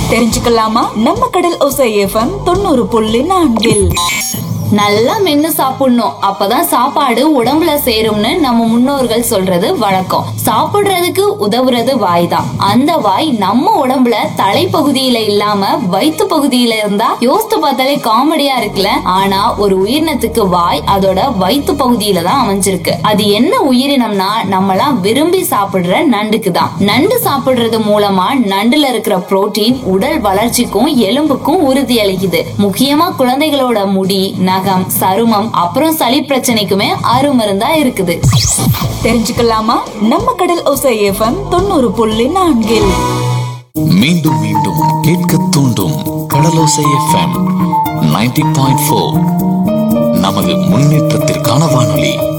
தெரிஞ்சுக்கலாமா நம்ம கடல் ஒசை எஃப்எம் தொண்ணூறு புள்ளி நான்கில் நல்லா மென்னு சாப்பிடணும் அப்பதான் சாப்பாடு உடம்புல சேரும்னு நம்ம முன்னோர்கள் சொல்றது வழக்கம் சாப்பிடுறதுக்கு உதவுறது வாய் தான் அந்த வாய் நம்ம உடம்புல தலைப்பகுதியில இல்லாம வயிற்று பகுதியில இருந்தா யோசித்து பார்த்தாலே காமெடியா இருக்குல்ல ஆனா ஒரு உயிரினத்துக்கு வாய் அதோட வயிற்று பகுதியில தான் அமைஞ்சிருக்கு அது என்ன உயிரினம்னா நம்மலாம் விரும்பி சாப்பிடுற நண்டுக்கு தான் நண்டு சாப்பிடுறது மூலமா நண்டுல இருக்கிற புரோட்டீன் உடல் வளர்ச்சிக்கும் எலும்புக்கும் உறுதி அளிக்குது முக்கியமா குழந்தைகளோட முடி நகம் சருமம் அப்புறம் சளி பிரச்சனைக்குமே அருமருந்தா இருக்குது தெரிஞ்சுக்கலாமா நம்ம கடல் ஒசை எஃப்எம் தொண்ணூறு புள்ளி நான்கில் மீண்டும் மீண்டும் கேட்க தூண்டும் Kadalosai FM ninety point four நமது முன்னேற்றத்திற்கான வானொலி